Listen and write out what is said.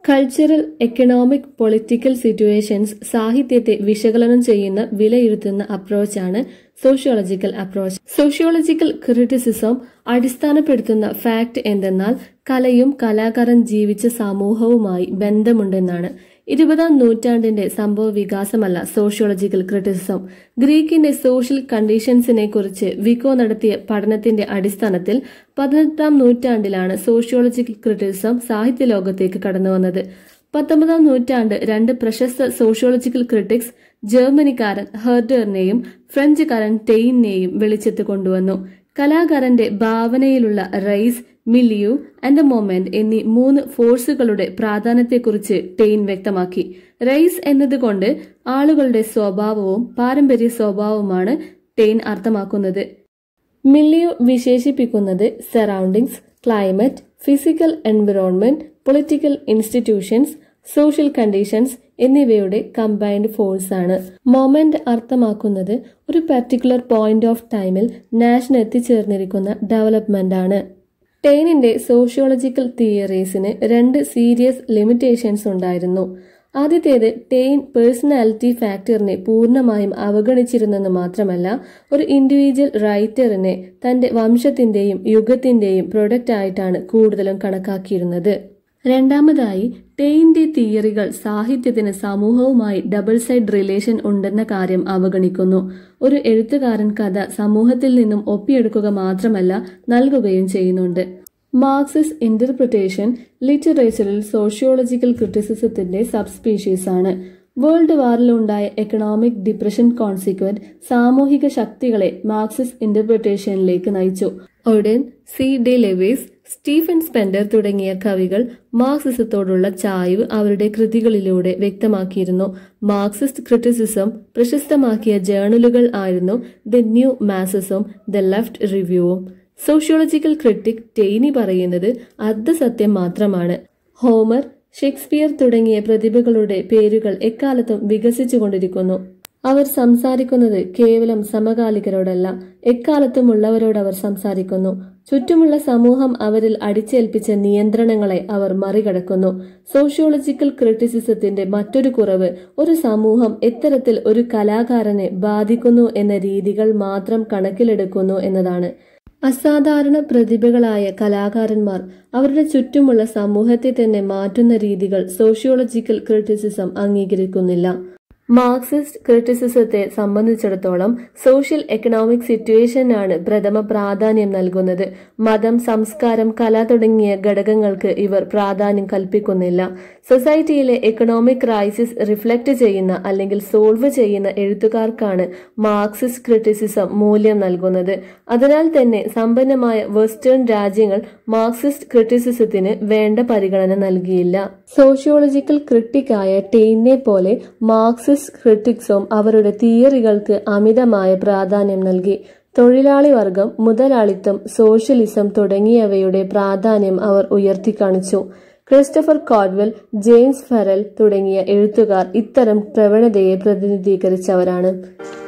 cultural economic political situations സാഹിത്യത്തെ വിശകലനം ചെയ്യുന്ന വിലയിരുത്തുന്ന അപ്രോച്ചാണ് സോഷ്യോളജിക്കൽ അപ്രോച്ച് സോഷ്യോളജിക്കൽ ക്രിറ്റിസിസം അടിസ്ഥാനപ്പെടുത്തുന്ന ഫാക്ട് എന്തെന്നാൽ കലയും കലാകാരൻ ജീവിച്ച സമൂഹവുമായി ബന്ധമുണ്ടെന്നാണ് ഇരുപതാം നൂറ്റാണ്ടിന്റെ സംഭവ വികാസമല്ല സോഷ്യോളജിക്കൽ ക്രിറ്റിസിസം ഗ്രീക്കിന്റെ സോഷ്യൽ കണ്ടീഷൻസിനെ കുറിച്ച് വിക്കോ നടത്തിയ പഠനത്തിന്റെ അടിസ്ഥാനത്തിൽ പതിനെട്ടാം നൂറ്റാണ്ടിലാണ് സോഷ്യോളജിക്കൽ ക്രിറ്റിസിസം സാഹിത്യ ലോകത്തേക്ക് കടന്നുവന്നത് പത്തൊമ്പതാം നൂറ്റാണ്ട് രണ്ട് പ്രശസ്ത സോഷ്യോളജിക്കൽ ക്രിറ്റിക്സ് ജർമ്മനിക്കാരൻ ഹെർഡറിനെയും ഫ്രഞ്ചുകാരൻ ടെയിനെയും വെളിച്ചത്ത് കൊണ്ടുവന്നു കലാകാരന്റെ ഭാവനയിലുള്ള race milieu and the moment എന്നീ മൂന്ന് ഫോഴ്സുകളുടെ പ്രാധാന്യത്തെക്കുറിച്ച് ടെയിൻ വ്യക്തമാക്കി റൈസ് എന്നതുകൊണ്ട് ആളുകളുടെ സ്വഭാവവും പാരമ്പര്യ സ്വഭാവവുമാണ് ടെയിൻ അർത്ഥമാക്കുന്നത് മില്ലിയു വിശേഷിപ്പിക്കുന്നത് surroundings climate physical environment political institutions social conditions എന്നിവയുടെ കമ്പൈൻഡ് ഫോഴ്സ് ആണ് മൊമെന്റ് അർത്ഥമാക്കുന്നത് ഒരു പർട്ടിക്കുലർ പോയിന്റ് ഓഫ് ടൈമിൽ നാഷൻ എത്തിച്ചേർന്നിരിക്കുന്ന ഡെവലപ്മെന്റ് ആണ് ടെയിനിന്റെ സോഷ്യോളജിക്കൽ തിയറീസിന് രണ്ട് സീരിയസ് ലിമിറ്റേഷൻസ് ഉണ്ടായിരുന്നു ആദ്യത്തേത് ടെയിൻ പേഴ്സണാലിറ്റി ഫാക്ടറിനെ പൂർണ്ണമായും അവഗണിച്ചിരുന്നെന്ന് മാത്രമല്ല ഒരു ഇൻഡിവിജ്വൽ റൈറ്ററിനെ തന്റെ വംശത്തിന്റെയും യുഗത്തിന്റെയും പ്രൊഡക്റ്റ് ആയിട്ടാണ് കൂടുതലും കണക്കാക്കിയിരുന്നത് രണ്ടാമതായി ടെയിന്റെ തിയറികൾ സാഹിത്യത്തിന് സമൂഹവുമായി ഡബിൾ സൈഡ് റിലേഷൻ ഉണ്ടെന്ന കാര്യം അവഗണിക്കുന്നു ഒരു എഴുത്തുകാരൻ കഥ സമൂഹത്തിൽ നിന്നും ഒപ്പിയെടുക്കുക മാത്രമല്ല നൽകുകയും ചെയ്യുന്നുണ്ട് മാർക്സിസ് ഇന്റർപ്രിട്ടേഷൻ ലിറ്ററേച്ചറിൽ സോഷ്യോളജിക്കൽ ക്രിറ്റിസിസത്തിന്റെ സബ്സ്പീഷീസ് ആണ് വേൾഡ് വാറിലുണ്ടായ എക്കണോമിക് ഡിപ്രഷൻ കോൺസിക്വന്റ് സാമൂഹിക ശക്തികളെ മാർക്സിസ്റ്റ് ഇന്റർപ്രിട്ടേഷനിലേക്ക് നയിച്ചു Auden C D Lewis Stephen Spender തുടങ്ങിയ കവികൾ മാർക്സിസത്തോടുള്ള ചായ്വ് അവരുടെ കൃതികളിലൂടെ വ്യക്തമാക്കിയിരുന്നു മാർക്സിസ്റ്റ് ക്രിറ്റിസിസം പ്രശസ്തമാക്കിയ ജേണലുകൾ ആയിരുന്നു the New Masses the Left റിവ്യൂവും സോഷ്യോളജിക്കൽ ക്രിട്ടിക് ടെയ്നി പറയുന്നത് അർദ്ധസത്യം മാത്രമാണ് ഹോമർ ഷേക്സ്പിയർ തുടങ്ങിയ പ്രതിഭകളുടെ പേരുകൾ എക്കാലത്തും വികസിച്ചുകൊണ്ടിരിക്കുന്നു അവർ സംസാരിക്കുന്നത് കേവലം സമകാലികരോടല്ല എക്കാലത്തും ഉള്ളവരോട് അവർ സംസാരിക്കുന്നു ചുറ്റുമുള്ള സമൂഹം അവരിൽ അടിച്ചേൽപ്പിച്ച നിയന്ത്രണങ്ങളെ അവർ മറികടക്കുന്നു സോഷ്യോളജിക്കൽ ക്രിറ്റിസിസത്തിന്റെ മറ്റൊരു കുറവ് ഒരു സമൂഹം എത്തരത്തിൽ ഒരു കലാകാരനെ ബാധിക്കുന്നു എന്ന രീതികൾ മാത്രം കണക്കിലെടുക്കുന്നു എന്നതാണ് അസാധാരണ പ്രതിഭകളായ കലാകാരന്മാർ അവരുടെ ചുറ്റുമുള്ള സമൂഹത്തെ തന്നെ മാറ്റുന്ന രീതികൾ സോഷ്യോളജിക്കൽ ക്രിറ്റിസിസം അംഗീകരിക്കുന്നില്ല മാർക്സിസ്റ്റ് ക്രിറ്റിസിസത്തെ സംബന്ധിച്ചിടത്തോളം സോഷ്യൽ എക്കണോമിക് സിറ്റുവേഷനാണ് പ്രഥമ പ്രാധാന്യം നൽകുന്നത് മതം സംസ്കാരം കല തുടങ്ങിയ ഘടകങ്ങൾക്ക് ഇവർ പ്രാധാന്യം കൽപ്പിക്കുന്നില്ല സൊസൈറ്റിയിലെ എക്കണോമിക് ക്രൈസിസ് റിഫ്ലക്ട് ചെയ്യുന്ന അല്ലെങ്കിൽ സോൾവ് ചെയ്യുന്ന എഴുത്തുകാർക്കാണ് മാർക്സിസ്റ്റ് ക്രിറ്റിസിസം മൂല്യം നൽകുന്നത് അതിനാൽ തന്നെ സമ്പന്നമായ വെസ്റ്റേൺ രാജ്യങ്ങൾ മാർക്സിസ്റ്റ് ക്രിറ്റിസിസത്തിന് വേണ്ട പരിഗണന നൽകിയില്ല സോഷ്യോളജിക്കൽ ക്രിട്ടിക്കായ ടെയിനെ പോലെ മാർക്സിസ്റ്റ് ക്രിട്ടിക്സും അവരുടെ തിയറികൾക്ക് അമിതമായ പ്രാധാന്യം നൽകി തൊഴിലാളി വർഗം മുതലാളിത്തം സോഷ്യലിസം തുടങ്ങിയവയുടെ പ്രാധാന്യം അവർ ഉയർത്തിക്കാണിച്ചു ക്രിസ്റ്റഫർ കോഡ്വെൽ ജെയിംസ് ഫെറൽ തുടങ്ങിയ എഴുത്തുകാർ ഇത്തരം പ്രവണതയെ പ്രതിനിധീകരിച്ചവരാണ്